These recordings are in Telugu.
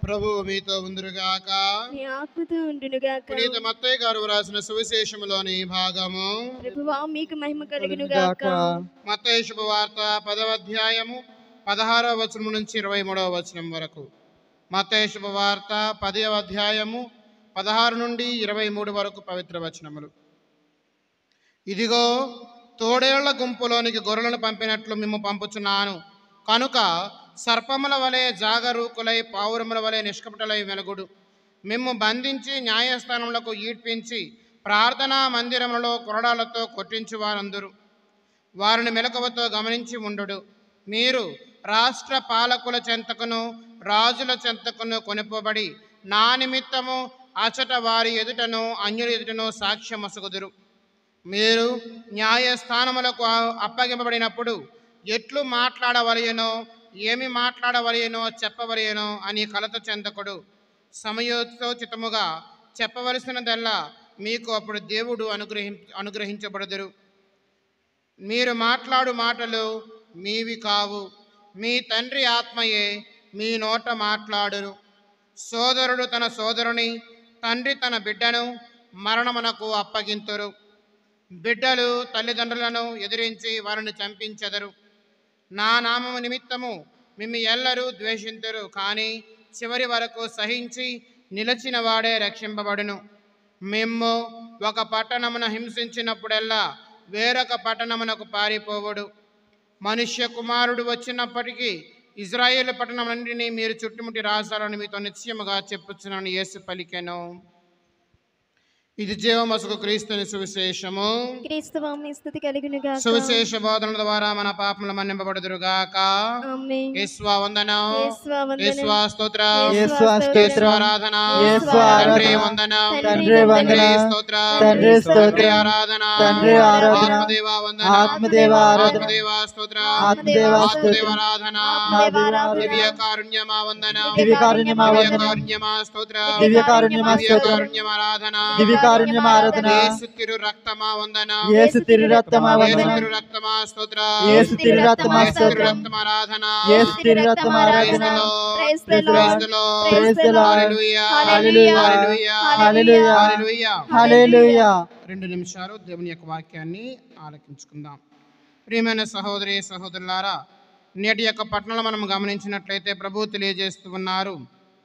ప్రభు మీతో ఉందిరుగాక నీ ఆత్మతో ఉండునుగాక పునీత మత్తయ్య గారు వ్రాసిన సువిశేషములోని భాగము ప్రభువా మీకు మహిమ కలుగునుగాక మత్తయ్య శుభవార్త పదవ అధ్యాయము పదహారవ వచనం నుంచి ఇరవై మూడవ వచనం వరకు మత్తయ్య శుభవార్త పదవ అధ్యాయము పదహారు నుండి ఇరవై మూడు వరకు పవిత్ర వచనములు ఇదిగో తోడేళ్ల గుంపులోనికి గొర్రెలను పంపినట్లు మిమ్ము పంపుచున్నాను కనుక సర్పముల వలె జాగరూకులై పావురముల వలె నిష్కపటలై వెలుగుడు మిమ్ము బంధించి న్యాయస్థానములకు ఈడ్పించి ప్రార్థనా మందిరములలో కొరడాలతో కొట్టించు వారందరూ వారిని మెలకువతో గమనించి ఉండుడు మీరు రాష్ట్ర పాలకుల చెంతకును రాజుల చెంతకును కొనుపబడి నా నిమిత్తము అచట వారి ఎదుటను అన్యుల ఎదుటను సాక్ష్యమసుగుదురు మీరు న్యాయస్థానములకు అప్పగింపబడినప్పుడు ఎట్లు మాట్లాడవలయనో ఏమి మాట్లాడవలయనో చెప్పవలయనో అని కలత చెందకుడు సమయోచితముగా చెప్పవలసినదల్లా మీకు అప్పుడు దేవుడు అనుగ్రహి అనుగ్రహించబడదురు మీరు మాట్లాడు మాటలు మీవి కావు మీ తండ్రి ఆత్మయే మీ నోట మాట్లాడును సోదరుడు తన సోదరుని తండ్రి తన బిడ్డను మరణమునకు అప్పగింతురు బిడ్డలు తల్లిదండ్రులను ఎదిరించి వారిని చంపించెదరు నా నామము నిమిత్తము మిమ్ము ఎల్లరూ ద్వేషింతురు కానీ చివరి వరకు సహించి నిలిచిన వాడే రక్షింపబడును మేము ఒక పట్టణమును హింసించినప్పుడల్లా వేరొక పట్టణమునకు పారిపోవుడు మనుష్య కుమారుడు వచ్చినప్పటికీ ఇజ్రాయేల్ పట్టణములన్నింటినీ మీరు చుట్టుముట్టి రాసాలని మీతో నిశ్చయముగా చెప్పుచున్నాను యేసు పలికెను ఇది జీవమసుకు క్రీస్తుని సువిశేషము క్రీస్తువా మీ స్థుతి కలుగునుగాక సువిశేష బోధనల ద్వారా మన పాపములు మన్నింపబడుదురుగాక ఆమేన్ యేసువా వందనం యేసువా వందనం. యేసువా స్తోత్ర యేసువా స్తోత్రం. యేసువా ఆరాధన యేసువా ఆరాధన. తండ్రి వందనం తండ్రి వందనం. తండ్రి స్తోత్రం తండ్రి స్తోత్రం. తండ్రి ఆరాధన తండ్రి ఆరాధన. ఆత్మదేవ వందనం ఆత్మదేవ ఆరాధన. ఆత్మదేవ స్తోత్రం ఆత్మదేవ ఆత్మదేవ స్తోత్రం. ఆరాధన ఆత్మదేవ ఆరాధన. దివ్య కారుణ్యమా వందనం దివ్యకారుణ్యమా దివ్య వందనం. కారుణ్యమా స్తోత్రం దివ్యకారుణ్యమా దివ్య స్తోత్రం. కారుణ్యమా ఆరాధన దివ్యకారుణ్యమా ఆరాధన యేసు తిరు రక్తమా వందనం యేసు తిరురక్తమా యేసు వందనం తిరు రక్తమా స్తోత్రం యేసు తిరురక్తమా యేసు తిరు స్తోత్రం రక్తమా ఆరాధన యేసు తిరురక్తమా ఆరాధన Praise the Lord. Praise the Lord. Praise the Lord. Hallelujah. Hallelujah. Hallelujah. Hallelujah. Hallelujah. హల్లెలూయా రెండు నిమిషాలు దేవుని యొక్క వాక్యాన్ని ఆలకించుకుందాం ప్రియమైన సహోదరి సహోదరులారా నేటి యొక్క పట్టణంలో మనం గమనించినట్లయితే ప్రభువు తెలియజేస్తూ ఉన్నారు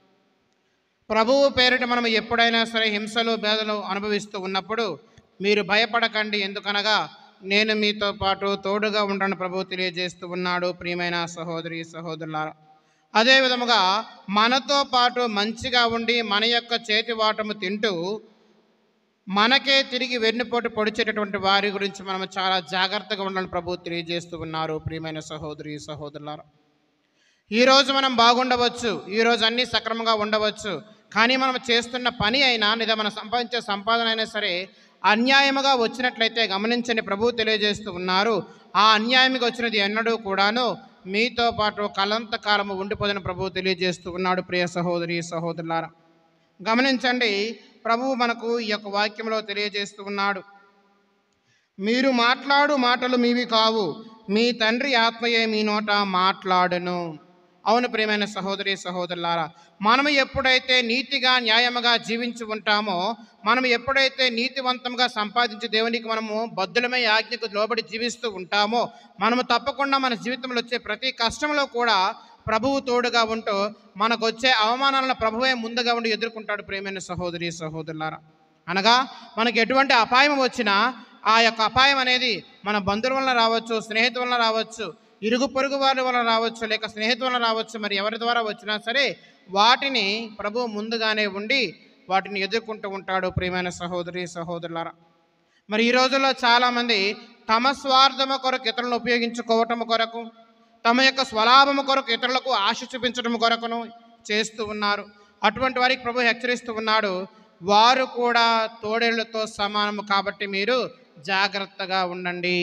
ప్రభువు పేరిట మనం ఎప్పుడైనా సరే హింసలు భేదలు అనుభవిస్తూ ఉన్నప్పుడు మీరు భయపడకండి ఎందుకనగా నేను మీతో పాటు తోడుగా ఉండను ప్రభువు తెలియజేస్తూ ఉన్నాడు ప్రియమైన సహోదరి సహోదరులారా అదే విధముగా మనతో పాటు మంచిగా ఉండి మన యొక్క చేతి వాటము తింటూ మనకే తిరిగి వెన్నుపోటు పొడిచేటటువంటి వారి గురించి మనం చాలా జాగ్రత్తగా ఉండాలని ప్రభు తెలియజేస్తూ ఉన్నారు ప్రియమైన సహోదరి సహోదరులారా ఈరోజు మనం బాగుండవచ్చు ఈరోజు అన్నీ సక్రమంగా ఉండవచ్చు కానీ మనం చేస్తున్న పని అయినా లేదా మనం సంపాదించే సంపాదన అయినా సరే అన్యాయముగా వచ్చినట్లయితే గమనించండి ప్రభు తెలియజేస్తూ ఉన్నారు ఆ అన్యాయంగా వచ్చినది ఎన్నడూ కూడాను మీతో పాటు కలంత కాలము ఉండిపోదని ప్రభు తెలియజేస్తూ ఉన్నాడు ప్రియ సహోదరి సహోదరులారా గమనించండి ప్రభువు మనకు ఈ యొక్క వాక్యంలో తెలియజేస్తూ ఉన్నాడు మీరు మాట్లాడు మాటలు మీవి కావు మీ తండ్రి ఆత్మయే మీ నోట మాట్లాడును అవును ప్రియమైన సహోదరి సహోదరులారా మనం ఎప్పుడైతే నీతిగా న్యాయముగా జీవించి ఉంటామో మనం ఎప్పుడైతే నీతివంతంగా సంపాదించి దేవునికి మనము బద్దులమై ఆజ్ఞకు లోబడి జీవిస్తూ ఉంటామో మనము తప్పకుండా మన జీవితంలో వచ్చే ప్రతి కష్టంలో కూడా ప్రభువు తోడుగా ఉంటూ మనకు వచ్చే అవమానాలను ప్రభువే ముందుగా ఉండి ఎదుర్కొంటాడు ప్రియమైన సహోదరి సహోదరులారా అనగా మనకి ఎటువంటి అపాయం వచ్చినా ఆ యొక్క అపాయం అనేది మన బంధువుల వలన రావచ్చు స్నేహితుల వలన రావచ్చు ఇరుగు పొరుగు వారి వలన రావచ్చు లేక స్నేహితుల వలన రావచ్చు మరి ఎవరి ద్వారా వచ్చినా సరే వాటిని ప్రభు ముందుగానే ఉండి వాటిని ఎదుర్కొంటూ ఉంటాడు ప్రియమైన సహోదరి సహోదరులారా మరి ఈ రోజుల్లో చాలామంది తమ స్వార్థము కొరకు ఇతరులను ఉపయోగించుకోవటం కొరకు తమ యొక్క స్వలాభము కొరకు ఇతరులకు ఆశ చూపించడం కొరకును చేస్తూ ఉన్నారు అటువంటి వారికి ప్రభు హెచ్చరిస్తూ ఉన్నాడు వారు కూడా తోడేళ్లతో సమానము కాబట్టి మీరు జాగ్రత్తగా ఉండండి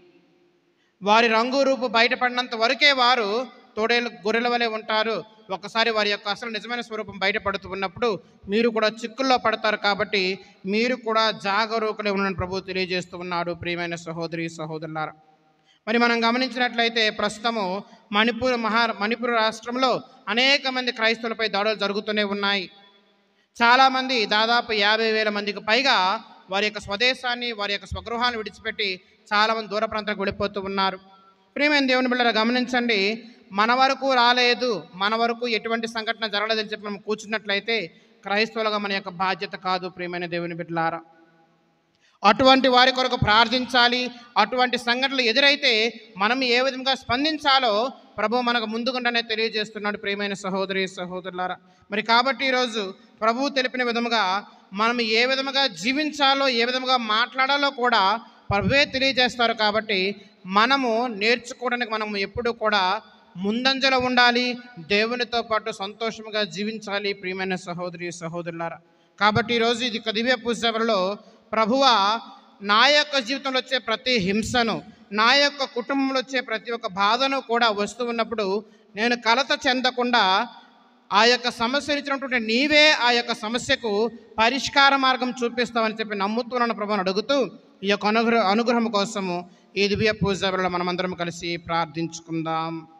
వారి రంగు రూపు బయటపడినంత వరకే వారు తోడేళ్ళు గొర్రెల వలె ఉంటారు ఒకసారి వారి యొక్క అసలు నిజమైన స్వరూపం బయటపడుతూ ఉన్నప్పుడు మీరు కూడా చిక్కుల్లో పడతారు కాబట్టి మీరు కూడా జాగరూకులే ఉండని ప్రభు తెలియజేస్తూ ఉన్నాడు ప్రియమైన సహోదరి సహోదరులారా మరి మనం గమనించినట్లయితే ప్రస్తుతము మణిపూర్ మహా మణిపూర్ రాష్ట్రంలో అనేక మంది క్రైస్తవులపై దాడులు జరుగుతూనే ఉన్నాయి చాలామంది దాదాపు యాభై వేల మందికి పైగా వారి యొక్క స్వదేశాన్ని వారి యొక్క స్వగృహాన్ని విడిచిపెట్టి చాలామంది దూర ప్రాంతాలకు వెళ్ళిపోతూ ఉన్నారు ప్రియమైన దేవుని బిళ్ళ గమనించండి మన వరకు రాలేదు మన వరకు ఎటువంటి సంఘటన జరగలేదని చెప్పి మనం కూర్చున్నట్లయితే క్రైస్తవులుగా మన యొక్క బాధ్యత కాదు ప్రియమైన దేవుని బిడ్డలారా అటువంటి వారి కొరకు ప్రార్థించాలి అటువంటి సంఘటనలు ఎదురైతే మనం ఏ విధంగా స్పందించాలో ప్రభు మనకు ముందుగుండానే తెలియజేస్తున్నాడు ప్రియమైన సహోదరి సహోదరులారా మరి కాబట్టి ఈరోజు ప్రభు తెలిపిన విధముగా మనం ఏ విధముగా జీవించాలో ఏ విధముగా మాట్లాడాలో కూడా ప్రభువే తెలియజేస్తారు కాబట్టి మనము నేర్చుకోవడానికి మనం ఎప్పుడూ కూడా ముందంజలో ఉండాలి దేవునితో పాటు సంతోషంగా జీవించాలి ప్రియమైన సహోదరి సహోదరులారా కాబట్టి ఈరోజు ఇది ఒక దివ్య పూజలో ప్రభువా నా యొక్క జీవితంలో వచ్చే ప్రతి హింసను నా యొక్క కుటుంబంలో వచ్చే ప్రతి ఒక్క బాధను కూడా వస్తూ ఉన్నప్పుడు నేను కలత చెందకుండా ఆ యొక్క సమస్య ఇచ్చినటువంటి నీవే ఆ యొక్క సమస్యకు పరిష్కార మార్గం చూపిస్తామని చెప్పి నమ్ముతున్నాను ప్రభుని అడుగుతూ ఈ యొక్క అనుగ్రహ అనుగ్రహం కోసము ఈ దివ్య పూజ మనమందరం కలిసి ప్రార్థించుకుందాం